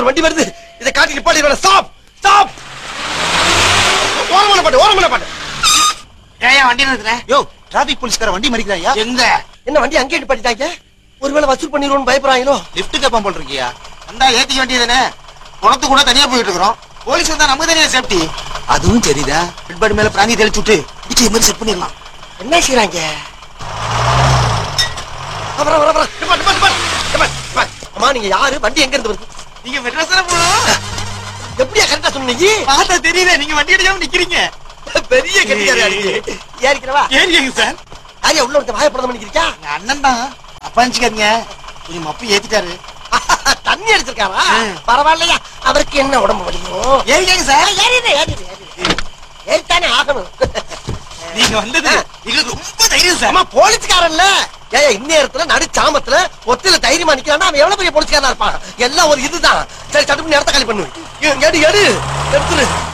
வண்டி வருது இதை காட்டி நிப்பாட்டி வேணாம் ஸ்டாப் ஸ்டாப் ஓரமான பாட்டு ஓரமான பாட்டு ஏன் வண்டி நிறுத்துற யோ டிராபிக் போலீஸ்கார வண்டி மறிக்கிறாயா எங்க என்ன வண்டி அங்கேயே நிப்பாட்டிட்டாங்க ஒருவேளை வசூல் பண்ணிடுவோம்னு பயப்படுறாங்களோ லிஃப்ட் கேப்பான் போல் இருக்கியா வந்தா ஏத்திக்க வேண்டியதுதானே குளத்து கூட தனியா போயிட்டு இருக்கிறோம் போலீஸ் வந்தா நமக்கு தனியா சேஃப்டி அதுவும் சரிதான் ஹெட்பாடி மேல பிராந்தி தெளிச்சு விட்டு இட்லி மாதிரி செட் பண்ணிடலாம் என்ன செய்யறாங்க அப்புறம் வர வர நிப்பாட்டு நிப்பாட்டு நிப்பாட்டு நிப்பாட்டு அம்மா நீங்க யாரு வண்டி எங்க இருந்து வருது நீங்க மெட்ராஸ் தானே போகணும் எப்படியா கரெக்டா சொன்னீங்க பார்த்தா தெரியல நீங்க வண்டி அடிக்காம நிக்கிறீங்க பெரிய கட்டிக்காரா இருக்கு ஏறிக்கிறவா ஏறிங்க சார் யாரையா உள்ள ஒருத்தன் வாயப்படம் பண்ணிக்கிறியா எங்க அண்ணன் தான் அப்பா நினைச்சுக்காதீங்க கொஞ்சம் மப்பு ஏத்திட்டாரு தண்ணி அடிச்சிருக்காரா ம். பரவாயில்லையா அவருக்கு என்ன உடம்பு வலிக்கும் ஏறிங்க சார் ஏறிடு ஏறிடு ஏறிடு ஏறித்தானே ஆகணும் நீங்க வந்தது எங்களுக்கு ரொம்ப தைரியம் சார் அம்மா போலீஸ்காரன்ல ஏய் இந்நேரத்துல நடு சாமத்துல ஒத்தில தைரியமா நிக்கிறான்னா அவன் எவ்வளவு பெரிய போலீஸ்காரனா இருப்பான் எல்லாம் ஒரு இதுதான் சரி சட்டுப்பு நேரத்தை காலி பண்ணு எடு எடு எடுத்துரு